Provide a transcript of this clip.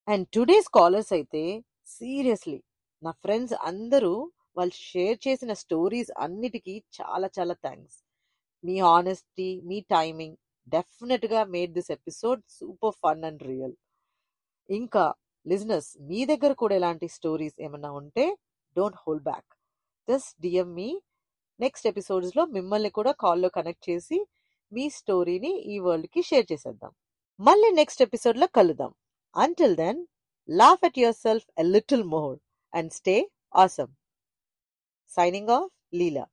and today's callers అయితే seriously నా friends అందరూ వాళ్ళు షేర్ చేసిన స్టోరీస్ అన్నిటికీ చాలా చాలా థ్యాంక్స్ మీ ఆనెస్టీ మీ టైమింగ్ డెఫినెట్ గా made this episode super fun and real ఇంకా లిజనర్స్ మీ దగ్గర కూడా ఇలాంటి స్టోరీస్ ఏమన్నా ఉంటే don't hold back just DM మీ నెక్స్ట్ ఎపిసోడ్స్ లో మిమ్మల్ని కూడా కాల్లో కనెక్ట్ చేసి మీ స్టోరీని ఈ వరల్డ్ కి షేర్ చేసేద్దాం మళ్ళీ నెక్స్ట్ ఎపిసోడ్ లో కలుద్దాం until then laugh at yourself a little more and stay awesome signing off Leela